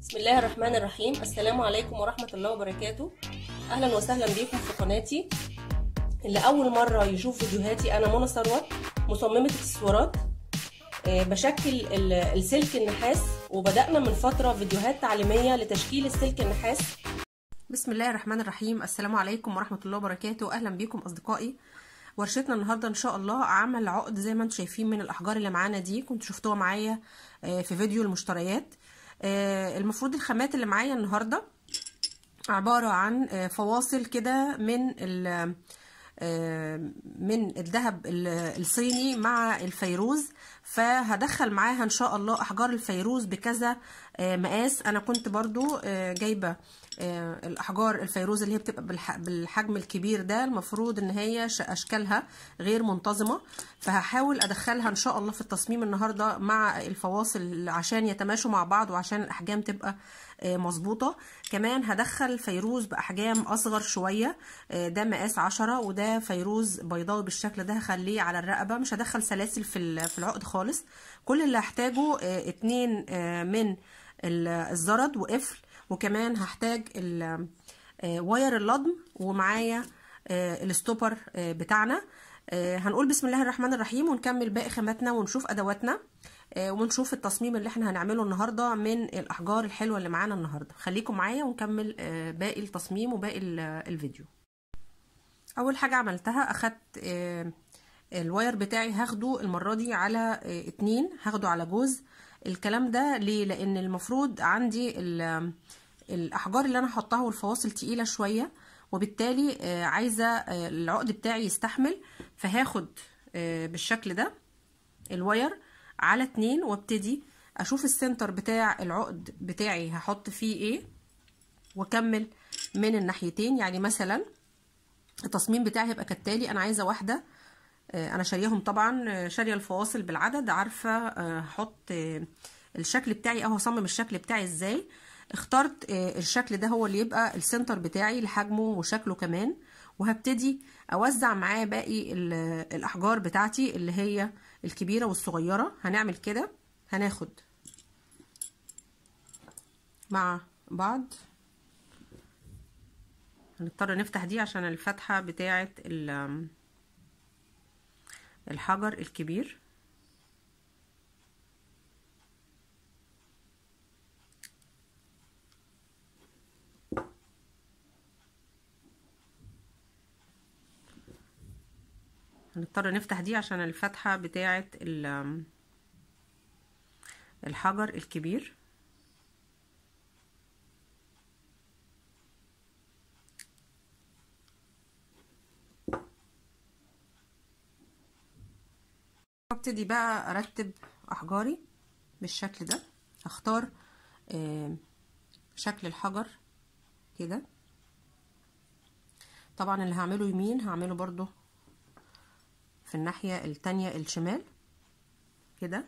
بسم الله الرحمن الرحيم السلام عليكم ورحمة الله وبركاته أهلا وسهلا بكم في قناتي اللي أول مرة يشوف فيديوهاتي أنا منى ثروت مصممة اكسسوارات آه، بشكل ال- السلك النحاس وبدأنا من فترة فيديوهات تعليمية لتشكيل السلك النحاس بسم الله الرحمن الرحيم السلام عليكم ورحمة الله وبركاته أهلا بكم أصدقائي ورشتنا النهاردة إن شاء الله عمل عقد زي ما انتم شايفين من الأحجار اللي معانا دي كنت شفتوها معايا آه، في فيديو المشتريات آه، المفروض الخامات اللي معايا النهاردة عبارة عن آه، فواصل كده من ال من الذهب الصيني مع الفيروز فهدخل معاها ان شاء الله احجار الفيروز بكذا مقاس انا كنت برضو جايبه الاحجار الفيروز اللي هي بتبقى بالحجم الكبير ده المفروض ان هي اشكالها غير منتظمه فهحاول ادخلها ان شاء الله في التصميم النهارده مع الفواصل عشان يتماشوا مع بعض وعشان الاحجام تبقى مظبوطه كمان هدخل فيروز باحجام اصغر شويه ده مقاس عشرة وده فيروز بيضاوي بالشكل ده هخليه على الرقبه مش هدخل سلاسل في في العقد خالص كل اللي هحتاجه اتنين من الزرد وقفل وكمان هحتاج واير اللضم ومعايا الستوبر بتاعنا هنقول بسم الله الرحمن الرحيم ونكمل باقي خاماتنا ونشوف ادواتنا ونشوف التصميم اللي احنا هنعمله النهارده من الاحجار الحلوه اللي معانا النهارده خليكم معايا ونكمل باقي التصميم وباقي الفيديو اول حاجه عملتها اخدت الواير بتاعي هاخده المره دي على اتنين هاخده على جوز الكلام ده ليه لان المفروض عندي الاحجار اللي انا هحطها والفواصل تقيله شويه وبالتالي عايزه العقد بتاعي يستحمل فهاخد بالشكل ده الواير على اتنين وابتدي اشوف السنتر بتاع العقد بتاعي هحط فيه ايه واكمل من الناحيتين يعني مثلا التصميم بتاعي هيبقى كالتالي انا عايزه واحده انا شاريهم طبعا شاريه الفواصل بالعدد عارفه هحط الشكل بتاعي او هصمم الشكل بتاعي ازاي اخترت الشكل ده هو اللي يبقى السنتر بتاعي لحجمه وشكله كمان وهبتدي اوزع معاه باقي الاحجار بتاعتي اللي هي الكبيره والصغيره هنعمل كده هناخد مع بعض هنضطر نفتح دي عشان الفتحه بتاعه الحجر الكبير هنضطر نفتح دي عشان الفتحة بتاعة الحجر الكبير ابتدي بقى ارتب احجاري بالشكل ده هختار شكل الحجر كده طبعا اللي هعمله يمين هعمله برضو في الناحية التانية الشمال كده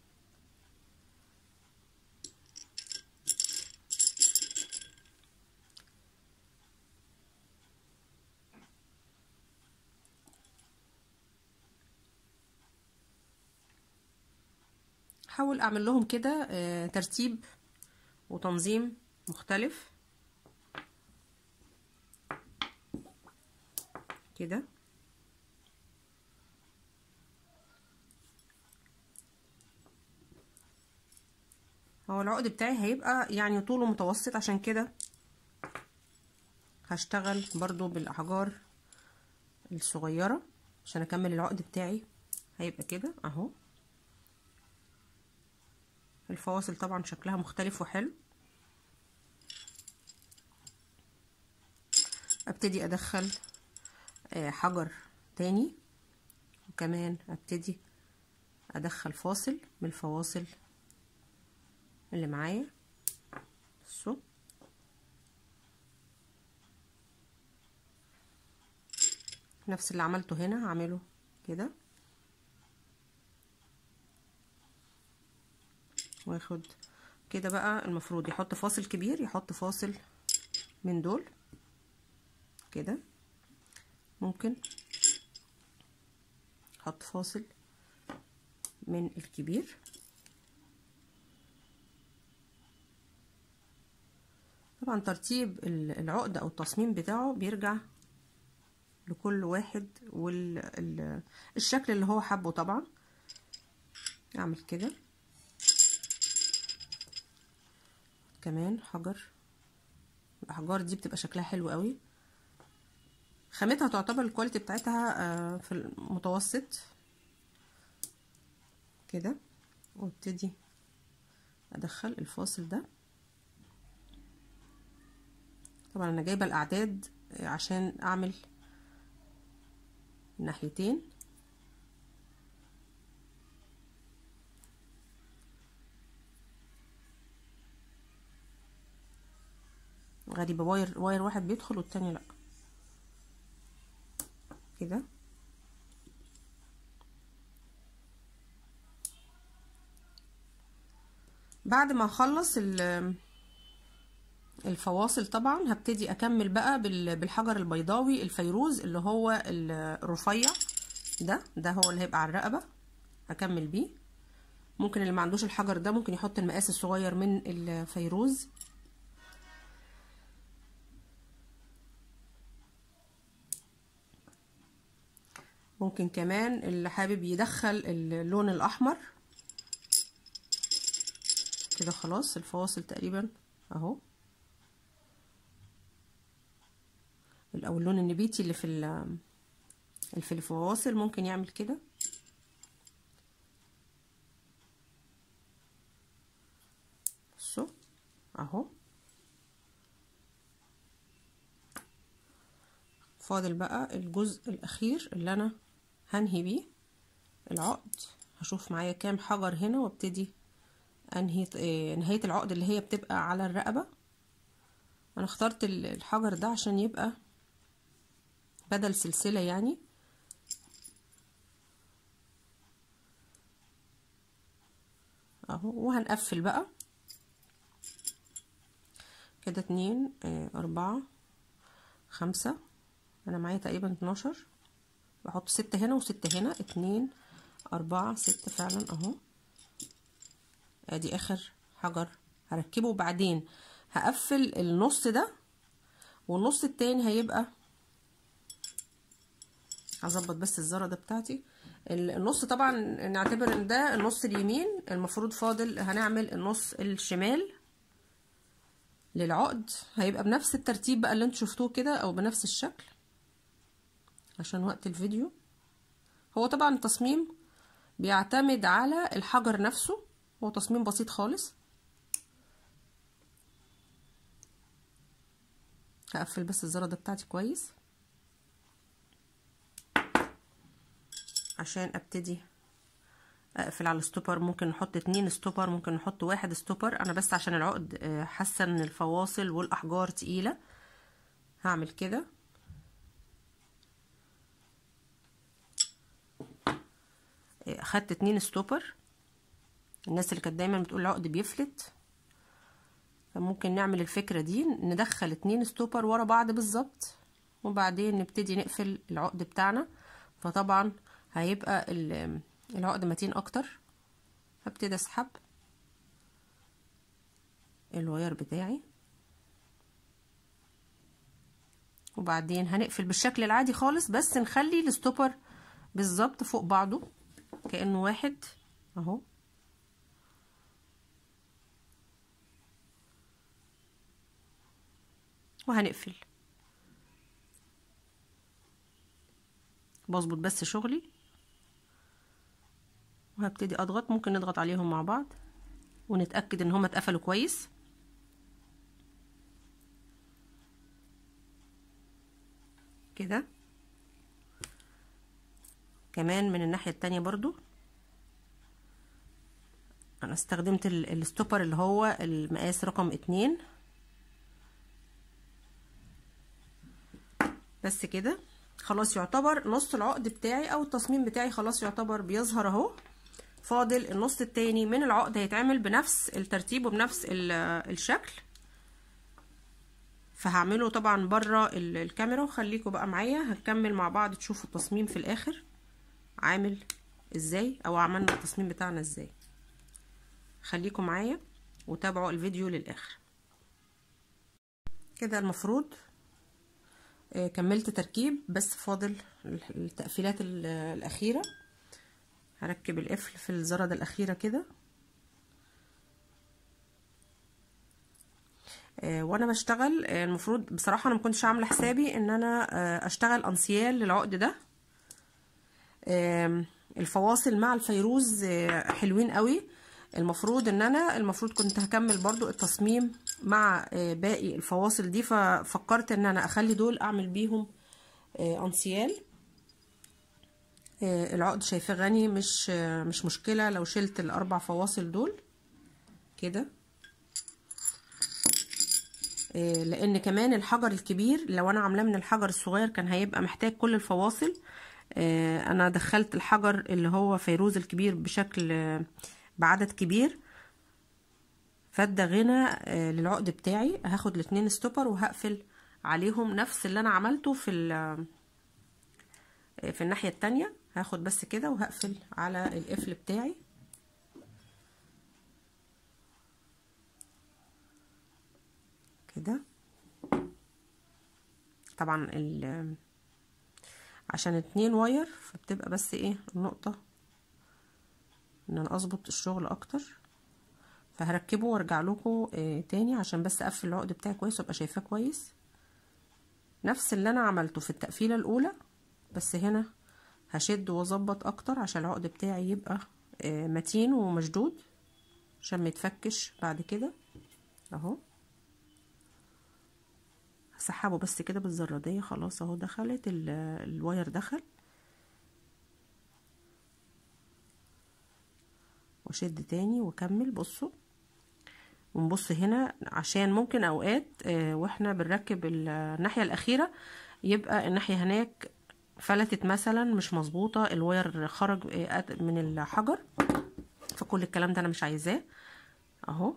حاول اعمل لهم كده ترتيب وتنظيم مختلف كده هو العقد بتاعي هيبقى يعني طوله متوسط عشان كده هشتغل برضو بالاحجار الصغيرة عشان اكمل العقد بتاعي هيبقى كده اهو الفواصل طبعا شكلها مختلف وحلو ابتدي ادخل حجر تاني وكمان ابتدي ادخل فاصل من الفواصل اللي معايا بصوا نفس اللي عملته هنا هعمله كده واخد كده بقى المفروض يحط فاصل كبير يحط فاصل من دول كده ممكن احط فاصل من الكبير طبعا ترتيب العقد او التصميم بتاعه بيرجع لكل واحد والشكل اللي هو حبه طبعا اعمل كده كمان حجر الاحجار دي بتبقى شكلها حلو قوي خامتها تعتبر الكواليتي بتاعتها في المتوسط كده وابتدي ادخل الفاصل ده طبعا انا جايبه الاعداد عشان اعمل الناحيتين غريبة واير واير واحد بيدخل والتاني لا كده بعد ما اخلص الفواصل طبعا هبتدي اكمل بقى بالحجر البيضاوي الفيروز اللي هو الرفيع ده ده هو اللي هيبقى على الرقبه هكمل بيه ممكن اللي ما عندوش الحجر ده ممكن يحط المقاس الصغير من الفيروز ممكن كمان اللي حابب يدخل اللون الاحمر كده خلاص الفواصل تقريبا اهو او اللون النبيتي اللي في اللي في الفواصل ممكن يعمل كده بصوا اهو فاضل بقى الجزء الاخير اللي انا هنهي بيه العقد هشوف معايا كام حجر هنا وابتدي انهي نهايه العقد اللي هي بتبقى على الرقبه انا اخترت الحجر ده عشان يبقى بدل سلسله يعني اهو وهنقفل بقى كده اتنين اه اربعة خمسة انا معايا تقريبا اتناشر بحط ستة هنا وستة هنا اتنين اربعة ستة فعلا اهو ادي اخر حجر هركبه وبعدين هقفل النص ده والنص التاني هيبقى هظبط بس الزردة بتاعتي النص طبعا نعتبر ان ده النص اليمين المفروض فاضل هنعمل النص الشمال للعقد هيبقى بنفس الترتيب بقى اللي انتوا شفتوه كده او بنفس الشكل عشان وقت الفيديو هو طبعا التصميم بيعتمد على الحجر نفسه هو تصميم بسيط خالص هقفل بس الزردة بتاعتي كويس عشان ابتدي اقفل على الستوبر ممكن نحط اتنين ستوبر ممكن نحط واحد ستوبر انا بس عشان العقد حاسه ان الفواصل والاحجار تقيله هعمل كده خدت اتنين ستوبر الناس اللي كانت دايما بتقول العقد بيفلت فممكن نعمل الفكره دي ندخل اتنين ستوبر ورا بعض بالظبط وبعدين نبتدي نقفل العقد بتاعنا فطبعا هيبقى العقد متين اكتر هبتدي اسحب الواير بتاعي وبعدين هنقفل بالشكل العادي خالص بس نخلي الستوبر بالظبط فوق بعضه كأنه واحد اهو وهنقفل بظبط بس شغلي وهبتدي اضغط ممكن نضغط عليهم مع بعض ونتأكد ان هما اتقفلوا كويس كده كمان من الناحية التانية برضو انا استخدمت الستوبر اللي هو المقاس رقم اتنين بس كده خلاص يعتبر نص العقد بتاعي او التصميم بتاعي خلاص يعتبر بيظهر اهو فاضل النص التاني من العقد هيتعمل بنفس الترتيب وبنفس الشكل فهعمله طبعا بره الكاميرا وخليكم بقى معايا هنكمل مع بعض تشوفوا التصميم في الاخر عامل ازاي او عملنا التصميم بتاعنا ازاي خليكم معايا وتابعوا الفيديو للاخر كده المفروض كملت تركيب بس فاضل التقفيلات الاخيره هركب القفل في الزردة الاخيره كده وانا بشتغل المفروض بصراحه انا ما كنتش عامله حسابي ان انا اشتغل انسيال للعقد ده الفواصل مع الفيروز حلوين قوي المفروض ان انا المفروض كنت هكمل برضو التصميم مع باقي الفواصل دي ففكرت ان انا اخلي دول اعمل بيهم انسيال العقد شايفاه غني مش مش مشكله لو شلت الاربع فواصل دول كده لان كمان الحجر الكبير لو انا عاملاه من الحجر الصغير كان هيبقى محتاج كل الفواصل انا دخلت الحجر اللي هو فيروز الكبير بشكل بعدد كبير فده غنى للعقد بتاعي هاخد الاتنين ستوبر وهقفل عليهم نفس اللي انا عملته في في الناحيه التانية هاخد بس كده وهقفل على القفل بتاعي كده طبعا ال عشان اتنين واير فبتبقى بس ايه النقطة ان انا اظبط الشغل اكتر فهركبه وارجع لكم اه تاني عشان بس اقفل العقد بتاعي كويس وابقى شايفاه كويس نفس اللي انا عملته في التقفيلة الاولى بس هنا هشد واظبط اكتر عشان العقد بتاعي يبقى اه متين ومشدود عشان ما يتفكش بعد كده اهو هسحبه بس كده بالزرادية خلاص اهو دخلت الواير دخل واشد تاني واكمل بصوا ونبص هنا عشان ممكن اوقات اه واحنا بنركب الناحية الاخيرة يبقى الناحية هناك فلتت مثلا مش مظبوطة الواير خرج اه من الحجر فكل الكلام ده انا مش عايزاه اهو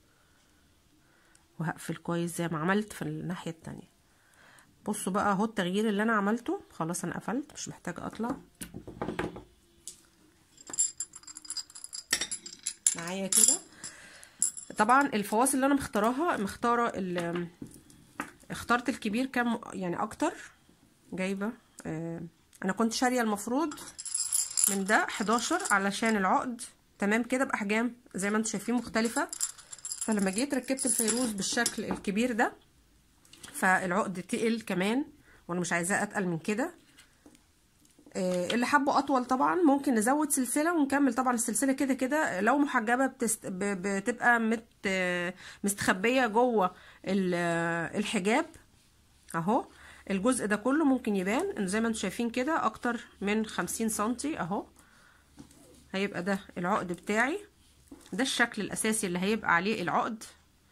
وهقفل كويس زي ما عملت في الناحية التانية بصوا بقى اهو التغيير اللي انا عملته خلاص انا قفلت مش محتاجة اطلع معايا كده طبعا الفواصل اللي انا مختاراها مختارة اخترت الكبير كام يعني اكتر جايبة اه انا كنت شارية المفروض من ده 11 علشان العقد تمام كده باحجام زي ما انتم شايفين مختلفة فلما جيت ركبت الفيروز بالشكل الكبير ده فالعقد تقل كمان وانا مش عايزاه اتقل من كده آه اللي حبه اطول طبعا ممكن نزود سلسله ونكمل طبعا السلسله كده كده لو محجبه بتست... ب... بتبقى مت... مستخبيه جوه الحجاب اهو الجزء ده كله ممكن يبان انه زي ما انتم شايفين كده اكتر من خمسين سنتي اهو هيبقى ده العقد بتاعي ده الشكل الاساسي اللي هيبقى عليه العقد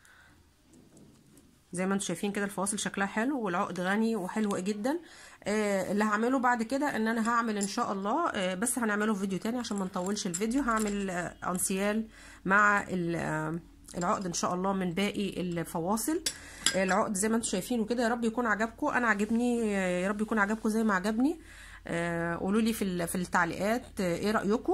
زي ما انتم شايفين كده الفواصل شكلها حلو والعقد غني وحلو جدا آه اللي هعمله بعد كده ان انا هعمل ان شاء الله آه بس هنعمله في فيديو تاني عشان ما نطولش الفيديو هعمل آه انسيال مع العقد ان شاء الله من باقي الفواصل العقد زي ما انتم شايفينه كده يا رب يكون عجبكم انا عجبني يا رب يكون عجبكم زي ما عجبني قولوا لي في في التعليقات ايه رايكم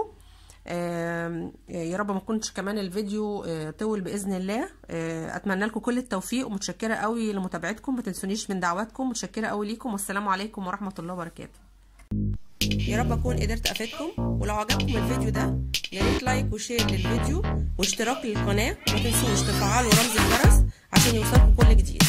يا رب ما كنتش كمان الفيديو طول باذن الله اتمنى لكم كل التوفيق ومتشكره قوي لمتابعتكم ما تنسونيش من دعواتكم متشكره قوي ليكم والسلام عليكم ورحمه الله وبركاته يا رب اكون قدرت افيدكم ولو عجبكم الفيديو ده يا ريت لايك وشير للفيديو واشتراك للقناه وما تنسوش تفعلوا رمز الجرس عشان يوصلكم كل جديد